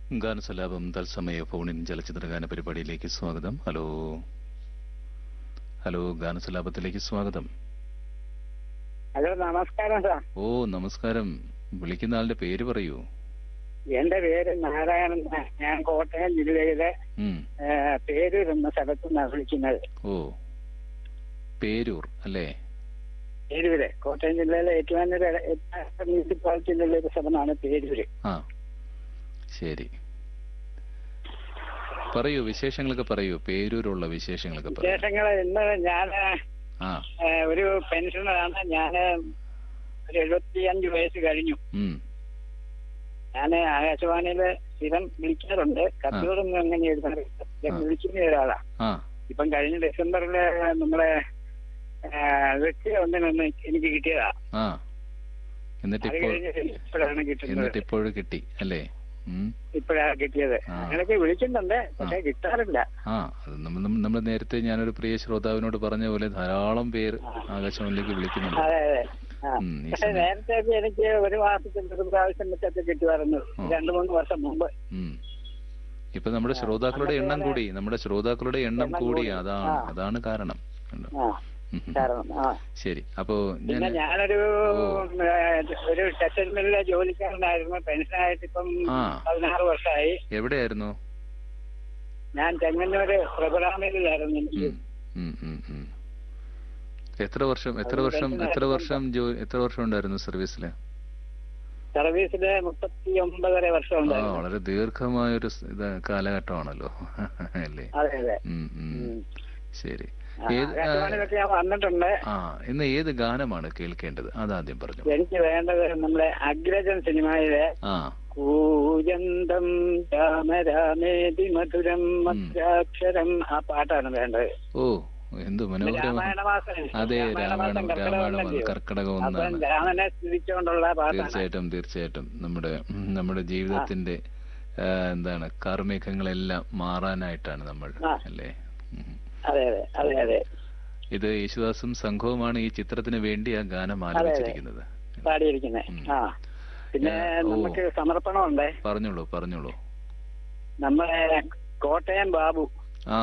ഗാനസലാപം തത്സമയ ഫോണിൻ ചലച്ചിത്രഗാന പരിപാടിയിലേക്ക് സ്വാഗതം ഹലോ ഹലോ ഗാനസലാപത്തിലേക്ക് സ്വാഗതം ഹലോ നമസ്കാരം സാർ ഓ നമസ്കാരം വിളിക്കുന്ന ആളുടെ പേര് പറയൂ എന്റെ പേര് നാരായണൻ ഞാൻ കോട്ടയം ജില്ലയിലെ ഉം. ഏ, പേരൂർ എന്ന സ്ഥലത്ത് നിന്നാണ് വിളിക്കുന്നത് ഓ പേരൂർ അല്ലേ പേരൂര് കോട്ടയം ജില്ലയിലെ ഏറ്റുമാനൂർ മുനിസിപ്പാലിറ്റിയിലുള്ള ഒരു സ്ഥലമാണ് പേരൂര് ആ ശരി പറയൂ വിശേഷങ്ങളൊക്കെ പറയൂ പേരൂരുള്ള വിശേഷങ്ങളൊക്കെ പറയൂ വിശേഷങ്ങൾ ഇന്ന് ഞാൻ ആ ഒരു പെൻഷനറാണ് ഞാൻ ഒരു എഴുപത്തിയഞ്ച് വയസ്സ് കഴിഞ്ഞു ഉം ഞാൻ ആകാശവാണിയിൽ സ്ഥിരം വിളിക്കാറുണ്ട് കത്തുകളൊന്നും അങ്ങനെ എഴുതാറില്ല ഞാൻ ആ. വിളിക്കുന്ന ഒരാളാ ആ ഇപ്പം കഴിഞ്ഞ ഡിസംബറില് നമ്മളെ വ്യക്തി ഒന്നിനൊന്ന് എനിക്ക് കിട്ടിയതാ ആ എന്നിട്ട് അത് ഇപ്പോൾ കഴിഞ്ഞ് ഇപ്പോഴാണ് കിട്ടുന്നത് എന്നിട്ട് ഇപ്പോഴും കിട്ടി അല്ലേ ഉം. ഇപ്പോഴാണ് കിട്ടിയത് ആ. അങ്ങനെയൊക്കെ വിളിക്കുന്നുണ്ട് പക്ഷെ കിട്ടാറില്ല ആ അത് നമ്മൾ നമ്മൾ നേരത്തെ ഞാനൊരു പ്രിയ ശ്രോതാവിനോട് പറഞ്ഞ പോലെ ധാരാളം പേർ ആകാശവാണിയിലേക്ക് വിളിക്കുന്നുണ്ട് അതെ അതെ ആ. ഉം, ഈ പക്ഷെ സമയം നേരത്തെ ഒക്കെ എനിക്ക് ഒരു മാസത്തിൽ ഒരു പ്രാവശ്യം വെച്ചൊക്കെ കിട്ടുമായിരുന്നു ആ. രണ്ടു മൂന്ന് വർഷം മുമ്പ് ഉം. ഇപ്പൊ നമ്മുടെ ശ്രോതാക്കളുടെ അന്നത്തെ എണ്ണം പോലെ- കൂടി നമ്മുടെ ശ്രോതാക്കളുടെ എണ്ണം എണ്ണം കൂടി കൂടി. അതാണ് ആ. അതാണ് കാരണം കണ്ടോ? ആ ഉം, ഉം. കാരണം ആ ശരി അപ്പോ പിന്നെ ഞാൻ ഞാനൊരു ഓ. ഏ, ഒരു ടെക്സ്റ്റൈൽ മില്ലിലെ ജോലിക്കാരനായിരുന്നു പെൻഷനായിട്ട് ഇപ്പം ആ. പതിനാറ് വർഷമായി എവിടെയായിരുന്നു ഞാൻ ചെങ്ങന്നൂര് പ്രഭരാമിലായിരുന്നു എനിക്ക് ഉം, ഉം, ഉം, ഉം. എത്ര വർഷം എത്ര അത് വർഷം പെൻഷൻ എത്ര വർഷം ജോ- എത്ര വർഷം ഉണ്ടായിരുന്നു സർവീസില് സർവീസില് മുപ്പത്തി ഒമ്പതര വർഷം ആ ഉണ്ടായിരുന്നു വളരെ ദീർഘമായ ഒരു ഇത് കാലഘട്ടമാണല്ലോ അല്ലേ അതെ അതെ ഉം, ഉം. ഉം. ശരി ആ, ഏത് ആ, ആകാശവാണിയിലൊക്കെ ഞാൻ വന്നിട്ടുണ്ട് ആ ഇന്ന് ഏത് ഗാനമാണ് കേൾക്കേണ്ടത് അതാദ്യം പറഞ്ഞു എനിക്ക് വേണ്ടത് നമ്മുടെ അഗ്രജൻ സിനിമയിലെ ആ കൂജന്തം രാമരാമേതി മധുരം മധ്യാക്ഷരം ആ പാട്ടാണ് വേണ്ടത് ഓ എന്ത് മനോഹരമാണ് രാമായണ മാസം അതെ രാമായണ മാസം രാമായണം കർക്കിടകം രാമായണം ഒന്നല്ലയോ? കർക്കിടകം അപ്പം ഒന്നാണ് രാമനെ സ്തുതിച്ചുകൊണ്ടുള്ള പാട്ടാണ് തീർച്ചയായിട്ടും തീർച്ചയായിട്ടും നമ്മുടെ ഉം, നമ്മുടെ ജീവിതത്തിന്റെ ആ, എന്താണ് കാർമേഘങ്ങളെല്ലാം മാറാനായിട്ടാണ് നമ്മൾ ആ. അല്ലേ ഉം. അതെ അതെ അതെ അതെ ഇത് യേശുദാസും സംഘവുമാണ് ഈ ചിത്രത്തിന് വേണ്ടി ആ ഗാനം ആലപിച്ചിരിക്കുന്നത് പാടിയിരിക്കുന്നത് ഉം. ആ പിന്നെ ഏ, ഓ. നമുക്ക് സമർപ്പണമുണ്ട് പറഞ്ഞോളൂ പറഞ്ഞോളൂ നമ്മളെ കോട്ടയം ബാബു ആ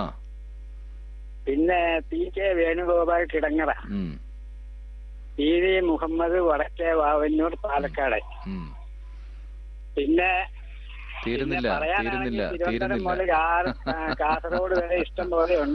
പിന്നെ പി കെ വേണുഗോപാൽ കിടങ്ങറ ഉം പി വി മുഹമ്മദ് വടക്കേ വാവന്നൂർ പാലക്കാട് ഉം പിന്നെ തീരുന്നില്ല പിന്നെ പറയാനാണെങ്കിൽ തീരുന്നില്ല തിരുവനന്തപുരം തീരുന്നില്ല മുതൽ കാ- കാസർഗോഡ് വരെ ഇഷ്ടം പോലെ ഉണ്ട്